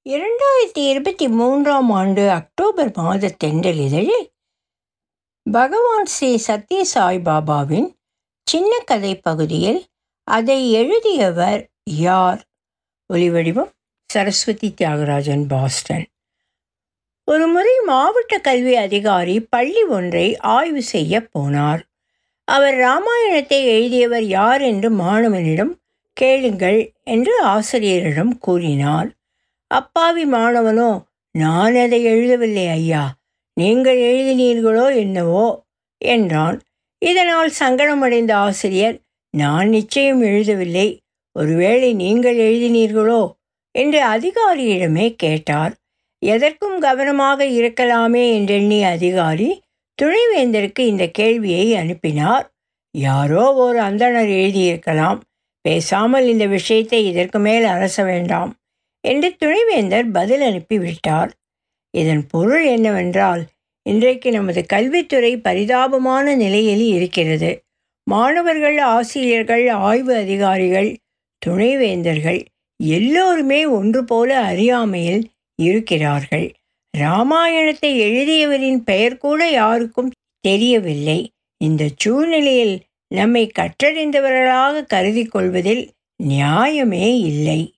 இரண்டாயிரத்தி இருபத்தி மூன்றாம் ஆண்டு அக்டோபர் மாத தென்றல் இதழில் பகவான் ஸ்ரீ சத்ய சாய்பாபாவின் சின்ன கதை பகுதியில் அதை எழுதியவர் யார் ஒலிவடிவம் சரஸ்வதி தியாகராஜன் பாஸ்டன் ஒரு முறை மாவட்ட கல்வி அதிகாரி பள்ளி ஒன்றை ஆய்வு செய்ய போனார் அவர் ராமாயணத்தை எழுதியவர் யார் என்று மாணவனிடம் கேளுங்கள் என்று ஆசிரியரிடம் கூறினார் அப்பாவி மாணவனோ நான் அதை எழுதவில்லை ஐயா நீங்கள் எழுதினீர்களோ என்னவோ என்றான் இதனால் சங்கடமடைந்த ஆசிரியர் நான் நிச்சயம் எழுதவில்லை ஒருவேளை நீங்கள் எழுதினீர்களோ என்று அதிகாரியிடமே கேட்டார் எதற்கும் கவனமாக இருக்கலாமே என்றெண்ணிய அதிகாரி துணைவேந்தருக்கு இந்த கேள்வியை அனுப்பினார் யாரோ ஒரு அந்தணர் எழுதியிருக்கலாம் பேசாமல் இந்த விஷயத்தை இதற்கு மேல் அரச வேண்டாம் என்று துணைவேந்தர் பதில் அனுப்பிவிட்டார் இதன் பொருள் என்னவென்றால் இன்றைக்கு நமது கல்வித்துறை பரிதாபமான நிலையில் இருக்கிறது மாணவர்கள் ஆசிரியர்கள் ஆய்வு அதிகாரிகள் துணைவேந்தர்கள் எல்லோருமே ஒன்று போல அறியாமையில் இருக்கிறார்கள் ராமாயணத்தை எழுதியவரின் பெயர் கூட யாருக்கும் தெரியவில்லை இந்த சூழ்நிலையில் நம்மை கற்றறிந்தவர்களாக கருதி கொள்வதில் நியாயமே இல்லை